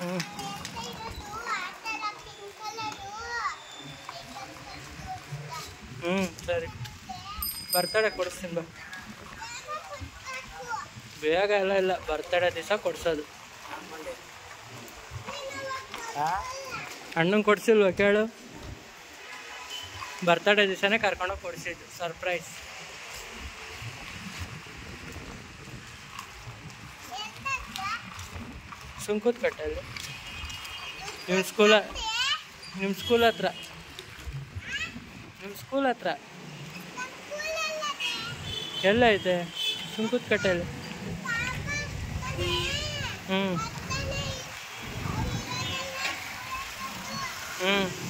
ಹ್ಞೂ ಹ್ಞೂ ಸರಿ ಬರ್ತಡೇ ಕೊಡಿಸ್ತೀನಿ ಬಾ ಬೇಗ ಎಲ್ಲ ಇಲ್ಲ ಬರ್ತಡೇ ದಿವಸ ಕೊಡ್ಸೋದು ಅಣ್ಣಂಗೆ ಕೊಡ್ಸಿಲ್ವ ಕೇಳು ಬರ್ತಡೇ ದಿವಸನೇ ಕರ್ಕೊಂಡೋಗಿ ಕೊಡಿಸಿದ್ದು ಸರ್ಪ್ರೈಸ್ ಸುಂಕುತ್ ಕಟ್ಟಲ್ಲಿ ನಿಮ್ಮ ಸ್ಕೂಲ ನಿಮ್ಮ ಸ್ಕೂಲ್ ಹತ್ರ ನಿಮ್ಮ ಸ್ಕೂಲ್ ಹತ್ರ ಎಲ್ಲ ಐತೆ ಸುಂಕುತ್ ಕಟ್ಟೆಯಲ್ಲಿ ಹ್ಞೂ ಹ್ಞೂ